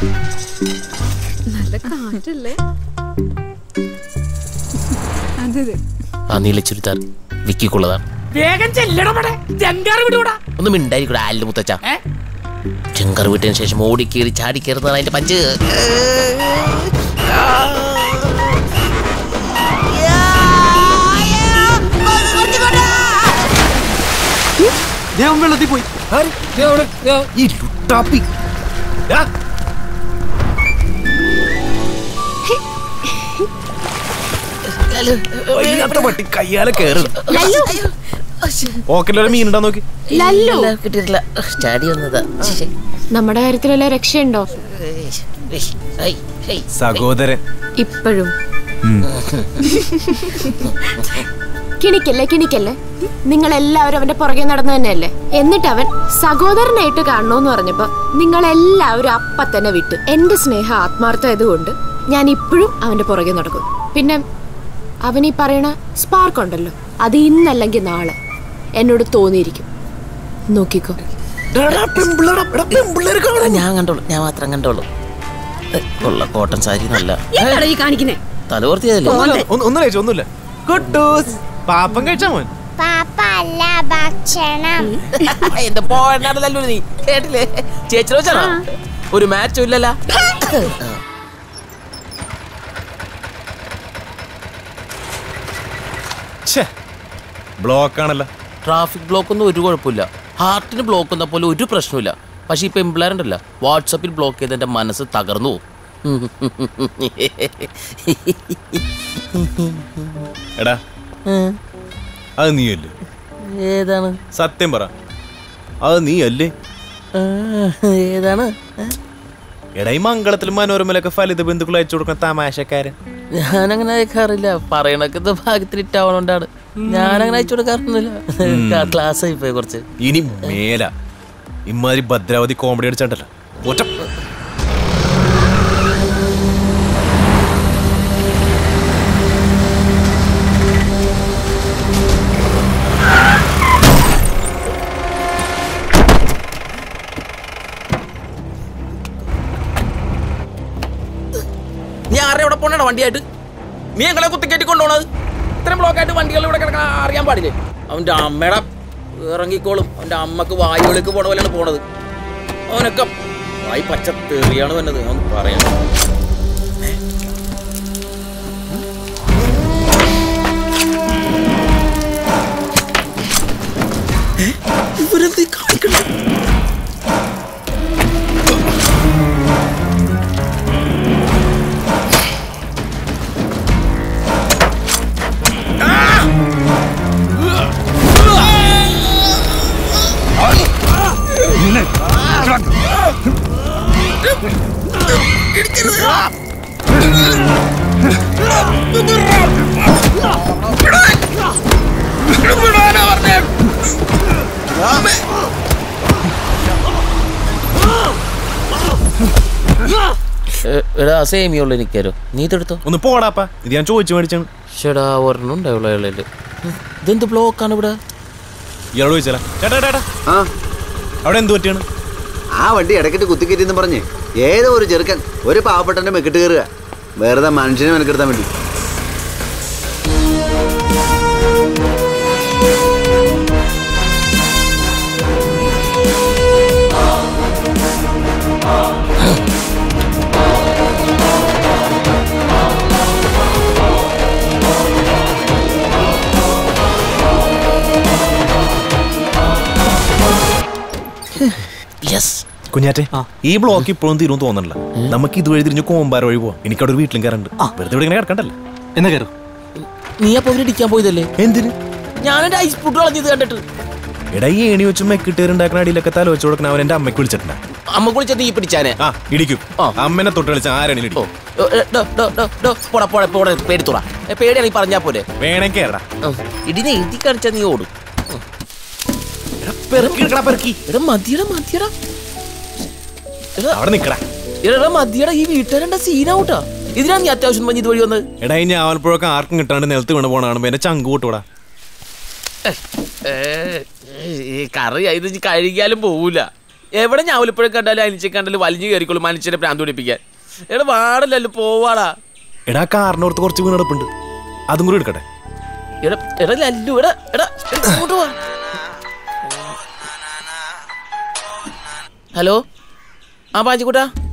നല്ല കാറ്റല്ലേ അതെ അതെ ആ നീല ചുരിദാർ വിക്കിക്കുള്ളതാണ് വേഗം ചെല്ലണമടെ ജങ്കാറ് വിടൂടാ ഒന്ന് മിണ്ടായിരിക്കൂടെ ആലിന്റെ മുത്തച്ഛ ഏ? ചെങ്കർ വിട്ടതിന് ശേഷം ഓടി കയറി ചാടി കയറുന്നതാണ് അതിന്റെ പഞ്ച് ഞാൻ വെള്ളത്തിൽ പോയി ഈ ലുട്ടാപ്പി ദാ. വയ്യാത്ത പട്ടി കയ്യാലെ കേറും പോക്കറ്റിലൊരു മീനുണ്ടാ നോക്കി ലല്ലു കിട്ടിയിട്ടില്ല ചാടി വന്നതാ ശ്ശെ. നമ്മുടെ കാര്യത്തിലല്ല രക്ഷയുണ്ടോ ഏയ്, ഏയ്, ഏയ്. സഹോദരൻ ഇപ്പോഴും കിണിക്കല്ലേ കിണിക്കല്ലേ നിങ്ങൾ എല്ലാവരും അവന്റെ പുറകെ നടന്നു തന്നെയല്ലേ എന്നിട്ട് അവൻ സഹോദരനായിട്ട് കാണണോന്ന് പറഞ്ഞപ്പോ നിങ്ങൾ എല്ലാവരും അപ്പ തന്നെ വിട്ടു എന്റെ സ്നേഹം ആത്മാർത്ഥമായതുകൊണ്ട് ഞാൻ ഇപ്പോഴും അവന്റെ പുറകെ നടക്കും പിന്നെ അവൻ ഈ പറയണ സ്പാർക്ക് ഉണ്ടല്ലോ അത് ഇന്നല്ലെങ്കിൽ നാളെ എന്നോട് തോന്നിയിരിക്കും നോക്കിക്കോ ആ, ഞാൻ കണ്ടോളൂ ഞാൻ മാത്രം കണ്ടോളൂ ഏ, കൊള്ള കോട്ടൺ സാരി നല്ല എന്താടാ ഈ കാണിക്കുന്നേ തലവർത്തിയതല്ലേ ഒന്നും കഴിച്ചു ഒന്നുമില്ല കുട്ടൂസ് പാപ്പം കഴിച്ചാ മോൻ പാപ്പ അല്ല ഭക്ഷണം എന്റെ പോയല്ലോ നീ കേട്ടില്ലേ ചേച്ചി വെച്ചാണോ ഒരു മാച്ചും ഇല്ലല്ല ഛേ ബ്ലോക്ക് ആണല്ലോ ട്രാഫിക് ബ്ലോക്ക് ഒന്നും ഒരു കുഴപ്പമില്ല ഹാർട്ടിന് ബ്ലോക്ക് ഒന്ന പോലെ ഒരു പ്രശ്നമില്ല പക്ഷെ ഇപ്പൊ എംപ്ലോയറുണ്ടല്ല വാട്സപ്പിൽ ബ്ലോക്ക് ചെയ്ത് എന്റെ മനസ്സ് തകർന്നു പോകും. എടാ അത് നീയല്ലേ ഏതാണ് സത്യം പറ അത് നീയല്ലേ ആ, ഏതാണ് എടാ ഈ മംഗളത്തിലും മനോരമയിലൊക്കെ ഫലിത ബന്ധുക്കൾ അയച്ചു കൊടുക്കുന്ന തമാശക്കാരൻ ഞാനങ്ങനെ അയക്കാറില്ല പറയണൊക്കെ ഇത് ഭാഗ്യത്തിൽ ഇട്ടാവണോണ്ടാണ് ഞാനങ്ങനെ അയച്ചു കൊടുക്കാറൊന്നുമില്ല ക്ലാസ് ആയി പോയി കുറച്ച് ഇനി മേല ഇമാതിരി ഭദ്രാവതി കോമഡി അടിച്ചിട്ടല്ല ഒറ്റ നീ ആരെ ഇവിടെ പോണേടാ വണ്ടിയായിട്ട് നീ ഞങ്ങളെ കുത്തിക്കയറ്റി കൊണ്ടുപോണത് ഇത്രയും ബ്ലോക്കായിട്ട് വണ്ടികൾ ഇവിടെ കിടക്കാൻ അറിയാൻ പാടില്ലേ അവന്റെ അമ്മയുടെ ഇറങ്ങിക്കോളും അവന്റെ അമ്മക്ക് വായുവിലേക്ക് പോണ പോലെയാണ് പോണത് അവനൊക്കെ വായി പച്ച തെറിയാണ് വന്നത് അവൻ പറയാം ഇവരെന്ത് കാണിക്കണേ എടാ സേമിയുള്ള എനിക്കാരോ നീ ഇതെടുത്തോ ഒന്ന് പോടാപ്പാ ഇത് ഞാൻ ചോദിച്ചു മേടിച്ചാണ് ചേടാ ഒരെണ്ണം ഉണ്ടാവുള്ള ഇളയില് ഇതെന്ത് ബ്ലോക്കാണ് ഇവിടെ ഇയാളോട് ചോദിച്ചാലാ ചേട്ടാ ചേട്ടാ ആ അവിടെ എന്ത് പറ്റിയാണ് ആ വണ്ടി ഇടയ്ക്കിട്ട് കുത്തിക്കയറ്റിന്ന് പറഞ്ഞ് ഏതോ ഒരു ചെറുക്കൻ ഒരു പാവപ്പെട്ടന്റെ മെക്കിട്ട് കയറുക വെറുതെ മനുഷ്യനെ മെനക്കെടുത്താൻ വേണ്ടി യെസ് കുഞ്ഞാറ്റെ ഈ ബ്ലോക്ക് ഇപ്പോഴും തീരും തോന്നണില്ല നമുക്ക് ഇതുവഴി തിരിഞ്ഞ് കോമ്പാര വഴി പോവാം എനിക്കവിടെ ഒരു വീട്ടിലും കയറുണ്ട് വെറുതെ ഇവിടെ ഇങ്ങനെ കിടക്കണ്ടല്ലോ എന്നാ കയറും നീ അപ്പൊ അവര് ഇടിക്കാൻ പോയതല്ലേ എന്തിന് ഞാനെന്റെ ഐസ് പുട്ട് കളഞ്ഞത് കണ്ടിട്ട് എടാ ഈ ഏണി വെച്ച് മെക്കിട്ടേരുണ്ടാക്കുന്ന അടിയിലൊക്കെ തല വെച്ച് കൊടുക്കണ അവൻ എന്റെ അമ്മയ്ക്ക് വിളിച്ചിട്ടുണ്ട് അമ്മ കുളിച്ച തീ പിടിച്ചാനെ ആ ഇടിക്കും ആ. അമ്മനെ തൊട്ട് കളിച്ച ആരാണ് ഓ ഏ, ഏ, ഡോ, ഡോ, ഡോ, ഡോ, പോടാ പോടാ പോടാ പേടിത്തുറ പേടിയാണ് ഈ പറഞ്ഞാ പോലെ വേണേ കേറടാ ഇടിനെ എഴുതി കാണിച്ചാ നീ ഓടും പെറുക്കി എടാ മതിയടാ മതിയടാ എടാ അവിടെ നിക്കടാ എടാ മതിയടാ ഈ വീട്ടുകാരുടെ സീനാവൂട്ടാ ഇതിനാ നീ അത്യാവശ്യം പറഞ്ഞ് ഇതുവഴി വന്നത് എടാ ഈ ഞാവൽപ്പുഴൊക്കെ ആർക്കും കിട്ടാണ്ട് നിലത്ത് വീണ് പോണ കാണുമ്പോ എന്നെ ചങ്ക് കൂട്ടൂടാ ഏ, ഈ കറി ഇത് ഇനി കഴുകിയാലും പോവൂല എവിടെ ഞാവലിപ്പഴം കണ്ടാലും അനിച്ച കണ്ടാലും വലിഞ്ഞു കയറിക്കോളും മനുഷ്യനെ പ്രാന്ത് പിടിപ്പിക്കാൻ എടാ വാടല്ലല്ലോ പോവാടാ എടാ കാറിനോർത്ത് കുറച്ച് വീണെടുപ്പുണ്ട് അതും കൂടി എടുക്കട്ടെ എടാ എടാ ലല്ലു എടാ എടാ എടാ, ഇങ്ങോട്ട് വാ ഹലോ ആ പാഞ്ചിക്കുട്ടാ